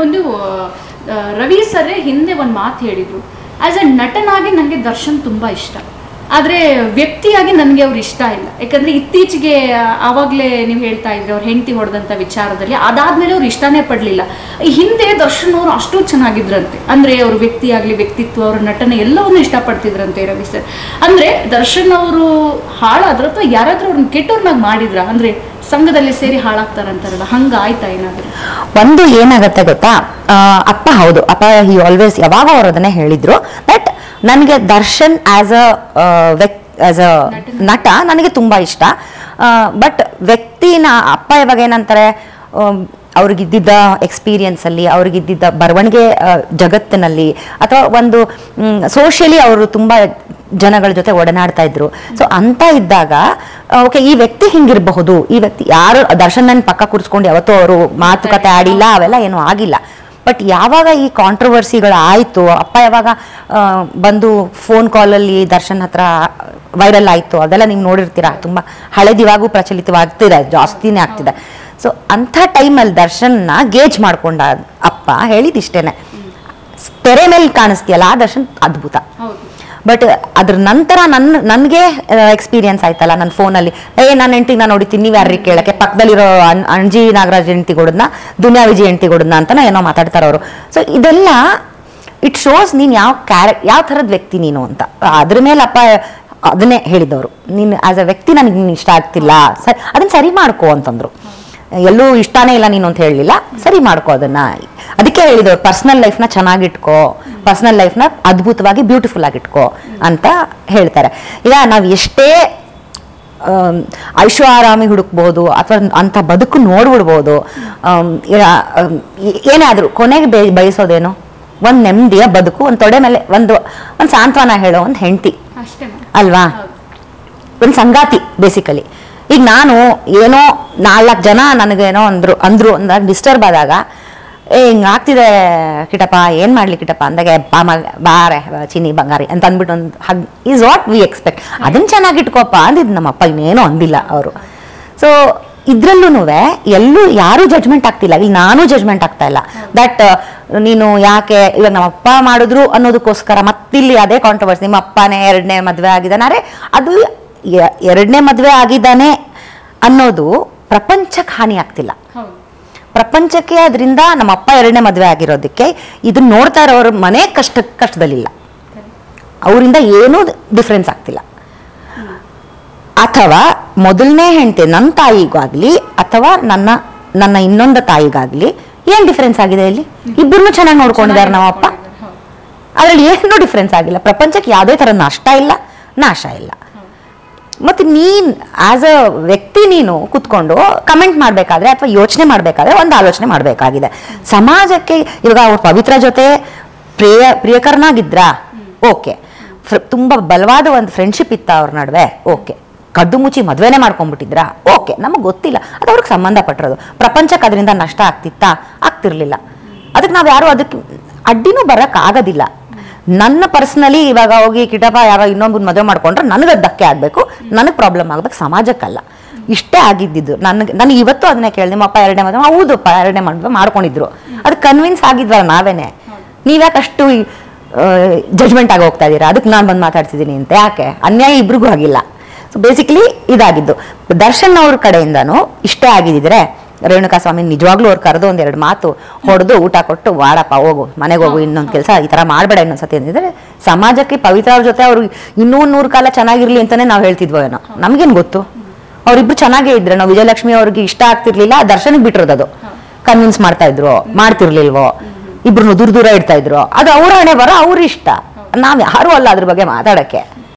ನನಗೊಂದು ಆ, ರವಿ ಸರೇ ಹಿಂದೆ ಒಂದು ಮಾತು ಹೇಳಿದರು ಆ್ಯಸ್ ಅ ನಟನಾಗಿ ನನಗೆ ದರ್ಶನ್ ತುಂಬ ಇಷ್ಟ ಆದರೆ ವ್ಯಕ್ತಿಯಾಗಿ ನನಗೆ ಅವ್ರು ಇಷ್ಟ ಇಲ್ಲ ಯಾಕಂದರೆ ಇತ್ತೀಚೆಗೆ ಆವಾಗಲೇ ನೀವು ಹೇಳ್ತಾ ಇದ್ರಿ ಅವ್ರ ಹೆಂಡತಿ ಹೊಡೆದಂಥ ವಿಚಾರದಲ್ಲಿ ಅದಾದಮೇಲೆ ಅವ್ರು ಇಷ್ಟನೇ ಪಡಲಿಲ್ಲ ಹಿಂದೆ ದರ್ಶನ್ ಅವರು ಅಷ್ಟು ಚೆನ್ನಾಗಿದ್ರಂತೆ ಅಂದರೆ ಅವ್ರ ವ್ಯಕ್ತಿಯಾಗಲಿ ವ್ಯಕ್ತಿತ್ವ ಅವ್ರ ನಟನೆ ಎಲ್ಲವನ್ನೂ ಇಷ್ಟಪಡ್ತಿದ್ರಂತೆ ರವಿ ಸರ್ ಅಂದರೆ ದರ್ಶನ್ ಅವರು ಹಾಳಾದ್ರು ಅಥವಾ ಯಾರಾದರೂ ಅವ್ರನ್ನ ಕೆಟ್ಟವ್ರನ್ನಾಗಿ ಮಾಡಿದ್ರ ಅಂದರೆ ಸಂಘದಲ್ಲಿ ಸೇರಿ ಹಾಳಾಗ್ತಾರಂತಾರಲ್ಲ ಹಂಗ ಆಯ್ತಾ ಏನಾದರೂ ಒಂದು ಏನಾಗತ್ತೆ ಗೊತ್ತಾ ಆ, ಅಪ್ಪ ಹೌದು ಅಪ್ಪ ಹಿ ಆಲ್ವೇಸ್ ಯಾವಾಗ ಅವ್ರು ಅದನ್ನೇ ಹೇಳಿದ್ರು ದಟ್ ನನಗೆ ದರ್ಶನ್ ಆಸ್ ಅ ವ್ಯಕ್ತಿ ಆಸ್ ಅ ನಟ ನನಗೆ ತುಂಬಾ ಇಷ್ಟ ಬಟ್ ವ್ಯಕ್ತಿನ ಅಪ್ಪ ಯಾವಾಗ ಏನಂತಾರೆ ಆಮ್, ಅವ್ರಿಗಿದ್ದಿದ್ದ ಎಕ್ಸ್ಪೀರಿಯನ್ಸ್ ಅಲ್ಲಿ ಅವ್ರಿಗಿದ್ದಿದ್ದ ಬರವಣಿಗೆ ಆ, ಜಗತ್ತಿನಲ್ಲಿ ಅಥವಾ ಒಂದು ಸೋಷಿಯಲಿ ಅವರು ತುಂಬಾ ಜನಗಳ ಜೊತೆ ಒಡನಾಡ್ತಾ ಇದ್ರು ಸೊ ಅಂತ ಇದ್ದಾಗ ಓಕೆ ಈ ವ್ಯಕ್ತಿ ಹಿಂಗಿರಬಹುದು ಈ ವ್ಯಕ್ತಿ ಯಾರು ದರ್ಶನ್ ನನ್ನ ಪಕ್ಕ ಕೂರಿಸ್ಕೊಂಡು ಯಾವತ್ತೂ ಅವರು ಮಾತುಕತೆ ಆಡಿಲ್ಲ ಅವೆಲ್ಲ ಏನೂ ಆಗಿಲ್ಲ ಬಟ್ ಯಾವಾಗ ಈ ಕಾಂಟ್ರವರ್ಸಿಗಳು ಆಯಿತು ಅಪ್ಪ ಯಾವಾಗ ಆ, ಬಂದು ಫೋನ್ ಕಾಲಲ್ಲಿ ದರ್ಶನ್ ಹತ್ರ ವೈರಲ್ ಆಯಿತು ಅದೆಲ್ಲ ನೀವು ನೋಡಿರ್ತೀರಾ ತುಂಬ ಹಳೆದಿವಾಗೂ ಪ್ರಚಲಿತವಾಗ್ತಿದೆ ಜಾಸ್ತಿನೇ ಆಗ್ತಿದೆ ಸೊ ಅಂಥ ಟೈಮಲ್ಲಿ ದರ್ಶನ್ನ ಗೇಜ್ ಮಾಡ್ಕೊಂಡ ಅಪ್ಪ ಹೇಳಿದಿಷ್ಟೇನೆ ತೆರೆ ಮೇಲೆ ಕಾಣಿಸ್ತೀಯಲ್ಲ ಆ ದರ್ಶನ್ ಅದ್ಭುತ ಹೌದು ಬಟ್ ಅದ್ರ ನಂತರ ನನ್ನ ನನಗೆ ಎಕ್ಸ್ಪೀರಿಯನ್ಸ್ ಆಯ್ತಲ್ಲ ನನ್ನ ಫೋನಲ್ಲಿ ಏ ನನ್ನ ಹೆಂಡತಿಗೆ ನಾನು ನೋಡಿತೀನಿ ನೀವು ಯಾರಿಗೆ ಕೇಳಕ್ಕೆ ಪಕ್ಕದಲ್ಲಿರೋ ಅಣ್- ಅಣ್ಜಿ ನಾಗರಾಜ್ ಹೆಂಡತಿ ಕೊಡದ್ನ ದುನಿಯಾ ವಿಜಯ್ ಹೆಂಡತಿ ಕೊಡದ್ನ ಅಂತ ಏನೋ ಮಾತಾಡ್ತಾರೆ ಅವರು ಸೊ ಇದೆಲ್ಲ ಇಟ್ ಶೋಸ್ ನೀನು ಯಾವ ಕ್ಯಾರೆ ಯಾವ ಥರದ ವ್ಯಕ್ತಿ ನೀನು ಅಂತ ಅದ್ರ ಮೇಲೆ ಅಪ್ಪ ಅದನ್ನೇ ಹೇಳಿದವರು ನೀನು ಆಸ್ ಅ ವ್ಯಕ್ತಿ ನನಗೆ ನೀನು ಇಷ್ಟ ಆಗ್ತಿಲ್ಲ ಸರಿ ಅದನ್ನ ಸರಿ ಮಾಡ್ಕೋ ಅಂತಂದ್ರು ಎಲ್ಲೂ ಇಷ್ಟನೇ ಇಲ್ಲ ನೀನು ಅಂತ ಹೇಳಲಿಲ್ಲ ಸರಿ ಮಾಡ್ಕೋ ಅದನ್ನ ಅದಕ್ಕೆ ಹೇಳಿದವ್ರು ಪರ್ಸನಲ್ ಲೈಫ್ನ ಚೆನ್ನಾಗಿಟ್ಕೋ ಪರ್ಸನಲ್ ಲೈಫ್ನ ಅದ್ಭುತವಾಗಿ ಬ್ಯೂಟಿಫುಲ್ ಆಗಿಟ್ಕೋ ಅಂತ ಹೇಳ್ತಾರೆ ಈಗ ನಾವು ಎಷ್ಟೇ ಆಮ್, ಐಶೋ ಆರಾಮಿ ಹುಡುಕ್ಬೋದು ಅಥವಾ ಅಂಥ ಬದುಕು ನೋಡ್ಬಿಡ್ಬೋದು ಆಮ್, ಯಾ- ಆಮ್, ಏ- ಏನೇ ಆದರೂ ಕೊನೆಗೆ ಬೇ ಬಯಸೋದೇನು ಒಂದು ನೆಮ್ಮದಿಯ ಬದುಕು ಒಂದು ತೊಡೆ ಮೇಲೆ ಒಂದು ಒಂದು ಸಾಂತ್ವನ ಹೇಳೋ ಒಂದು ಹೆಂಡತಿ ಅಷ್ಟೇ ಮ್ಯಾಮ್ ಅಲ್ವಾ ಹೌದು ಒಂದು ಸಂಗಾತಿ ಬೇಸಿಕಲಿ ಈಗ ನಾನು ಏನೋ ನಾಲ್ಕು ಜನ ನನಗೇನೋ ಅಂದ್ರು ಅಂದ್ರು ಅಂದಾಗ ಡಿಸ್ಟರ್ಬ್ ಆದಾಗ ಏ ಹಿಂಗೆ ಆಗ್ತಿದೆ ಕಿಟಪ್ಪ ಏನು ಮಾಡ್ಲಿ ಕಿಟಪ್ಪ ಅಂದಾಗ ಬಾ ಮಗ ಬಾರೆ ಚಿನ್ನಿ ಬಂಗಾರಿ ಅಂತ ಅಂದ್ಬಿಟ್ಟು ಒಂದು hug is what we expect ಅದನ್ನ ಚೆನ್ನಾಗಿ ಇಟ್ಕೋಪ್ಪ ಅಂದಿದ್ದು ನಮ್ಮಪ್ಪ ಇನ್ನೇನೂ ಅಂದಿಲ್ಲ ಅವರು ಸೊ ಇದ್ರಲ್ಲೂ ಎಲ್ಲೂ ಯಾರೂ ಜಜ್ಮೆಂಟ್ ಆಗ್ತಿಲ್ಲ ಇಲ್ಲಿ ನಾನು ಜಜ್ಮೆಂಟ್ ಆಗ್ತಾ ಇಲ್ಲ ದಟ್ ನೀನು ಯಾಕೆ ಇವಾಗ ನಮ್ಮ ಅಪ್ಪ ಮಾಡಿದ್ರು ಅನ್ನೋದಕ್ಕೋಸ್ಕರ ಮತ್ತಿಲ್ಲಿ ಅದೇ ಕಾಂಟ್ರವರ್ಸಿ ನಿಮ್ಮ ಅಪ್ಪನೇ ಎರಡನೇ ಮದುವೆ ಆಗಿದ್ದಾನೆ ಅರೆ ಅದು ಎ- ಎರಡನೇ ಮದುವೆ ಆಗಿದ್ದಾನೆ ಅನ್ನೋದು ಪ್ರಪಂಚಕ್ಕೆ ಹಾನಿ ಆಗ್ತಿಲ್ಲ ಹೌದು ಪ್ರಪಂಚಕ್ಕೆ ಅದರಿಂದ ನಮ್ಮ ಅಪ್ಪ ಎರಡನೇ ಮದುವೆ ಆಗಿರೋದಕ್ಕೆ ಇದನ್ನ ನೋಡ್ತಾ ಇರೋರ ಮನೆ ಕಷ್ಟ ಕಷ್ಟದಲ್ಲಿಲ್ಲ ಅವರಿಂದ ಏನೂ ಡಿಫ್ರೆನ್ಸ್ ಆಗ್ತಿಲ್ಲ ಅಥವಾ ಮೊದಲನೇ ಹೆಂಡತಿ ನನ್ನ ತಾಯಿಗಾಗ್ಲಿ ಅಥವಾ ನನ್ನ ನನ್ನ ಇನ್ನೊಂದು ತಾಯಿಗಾಗ್ಲಿ ಏನ್ ಡಿಫ್ರೆನ್ಸ್ ಆಗಿದೆ ಇಲ್ಲಿ ಇಬ್ಬರನ್ನು ಚೆನ್ನಾಗಿ ನೋಡ್ಕೊಂಡಿದ್ದಾರೆ ನಮ್ಮ ಅಪ್ಪ ಹೌದು ಅದ್ರಲ್ಲಿ ಏನೂ ಡಿಫ್ರೆನ್ಸ್ ಆಗಿಲ್ಲ ಪ್ರಪಂಚಕ್ಕೆ ಯಾವುದೇ ಥರ ನಷ್ಟ ಇಲ್ಲ ನಾಶ ಇಲ್ಲ ಮತ್ತು ನೀನ್ ಆಸ್ ಅ ವ್ಯಕ್ತಿ ನೀನು ಕುತ್ಕೊಂಡು ಕಮೆಂಟ್ ಮಾಡಬೇಕಾದ್ರೆ ಅಥವಾ ಯೋಚನೆ ಮಾಡಬೇಕಾದ್ರೆ ಒಂದು ಆಲೋಚನೆ ಮಾಡಬೇಕಾಗಿದೆ ಸಮಾಜಕ್ಕೆ ಇವಾಗ ಅವ್ರ ಪವಿತ್ರ ಜೊತೆ ಪ್ರಿಯ ಪ್ರಿಯಕರನಾಗಿದ್ರಾ ಓಕೆ ತುಂಬ ಬಲವಾದ ಒಂದು ಫ್ರೆಂಡ್ಶಿಪ್ ಇತ್ತ ಅವ್ರ ನಡುವೆ ಓಕೆ ಕದ್ದು ಮುಚ್ಚಿ ಮದುವೆನೇ ಮಾಡ್ಕೊಂಡ್ಬಿಟ್ಟಿದ್ರಾ ಓಕೆ ನಮಗೆ ಗೊತ್ತಿಲ್ಲ ಅದು ಅವ್ರಿಗೆ ಸಂಬಂಧಪಟ್ಟಿರೋದು ಪ್ರಪಂಚಕ್ಕೆ ಅದರಿಂದ ನಷ್ಟ ಆಗ್ತಿತ್ತಾ ಆಗ್ತಿರ್ಲಿಲ್ಲ ಅದಕ್ಕೆ ನಾವು ಯಾರು ಅದಕ್ಕೆ ಅಡ್ಡಿನೂ ಬರಕ್ ಆಗೋದಿಲ್ಲ ನನ್ನ ಪರ್ಸ್ನಲಿ ಇವಾಗ ಹೋಗಿ ಕಿಟಪ ಯಾರೋ ಇನ್ನೊಬ್ಬನ ಮದುವೆ ಮಾಡ್ಕೊಂಡ್ರೆ ನನಗೆ ಧಕ್ಕೆ ಆಗಬೇಕು ನನಗೆ ಪ್ರಾಬ್ಲಮ್ ಆಗ್ಬೇಕು ಸಮಾಜಕ್ಕಲ್ಲ ಇಷ್ಟೇ ಆಗಿದ್ದಿದ್ದು ನನಗೆ ನನಗೆ ಇವತ್ತು ಅದನ್ನೇ ಕೇಳಿದೆ ನಿಮ್ಮ ಅಪ್ಪ ಎರಡನೇ ಮದುವೆ ಹೌದಪ್ಪ ಎರಡನೇ ಮದುವೆ ಮಾಡ್ಕೊಂಡಿದ್ರು ಅದು ಕನ್ವಿನ್ಸ್ ಆಗಿದ್ವಲ್ಲ ನಾವೇನೆ ನೀವ್ಯಾಕೆ ಅಷ್ಟು ಜಜ್ಮೆಂಟ್ ಆಗಿ ಹೋಗ್ತಾ ಇದ್ದೀರಾ ಅದಕ್ಕೆ ನಾನು ಬಂದು ಮಾತಾಡ್ತಿದ್ದೀನಿ ಅಂತ ಯಾಕೆ ಅನ್ಯಾಯ ಇಬ್ರಿಗೂ ಆಗಿಲ್ಲ ಸೊ ಬೇಸಿಕಲಿ ಇದಾಗಿದ್ದು ದರ್ಶನ್ ಅವ್ರ ಕಡೆಯಿಂದನೂ ಇಷ್ಟೇ ಆಗಿದ್ದಿದ್ರೆ ರೇಣುಕಾ ಸ್ವಾಮಿ ನಿಜವಾಗ್ಲೂ ಅವ್ರು ಕರೆದು ಒಂದೆರಡು ಮಾತು ಹೊಡೆದು ಊಟ ಕೊಟ್ಟು ವಾಡಪ್ಪ ಹೋಗು ಮನೆಗೆ ಹೋಗು ಇನ್ನೊಂದು ಕೆಲಸ ಈ ಥರ ಮಾಡಬೇಡ ಇನ್ನೊಂದ್ಸತಿ ಅಂದಿದ್ರೆ ಸಮಾಜಕ್ಕೆ ಪವಿತ್ರ ಅವ್ರ ಜೊತೆ ಅವ್ರು ಇನ್ನೂ ಒಂದ್ ನೂರು ಕಾಲ ಚೆನ್ನಾಗಿರ್ಲಿ ಅಂತಾನೆ ನಾವು ಹೇಳ್ತಿದ್ವೋ ಏನೋ ನಮ್ಗೇನು ಗೊತ್ತು ಅವರಿಬ್ರು ಚೆನ್ನಾಗೇ ಇದ್ರೆ ನಾವು ವಿಜಯಲಕ್ಷ್ಮಿ ಅವ್ರಿಗೆ ಇಷ್ಟ ಆಗ್ತಿರ್ಲಿಲ್ಲ ದರ್ಶನಿಗೆ ಬಿಟ್ಟಿರೋದು ಕನ್ವಿನ್ಸ್ ಮಾಡ್ತಾ ಇದ್ರು ಮಾಡ್ತಿರ್ಲಿಲ್ವೋ ಇಬ್ರು ದೂರ ದೂರ ಇಡ್ತಾ ಇದ್ರು ಅದು ಅವ್ರ ಹಣೆ ಬರೋ ಅವ್ರ ಇಷ್ಟ ನಾವ್ ಯಾರು ಅಲ್ಲ ಅದ್ರ ಬಗ್ಗೆ ಮಾತಾಡಕ್ಕೆ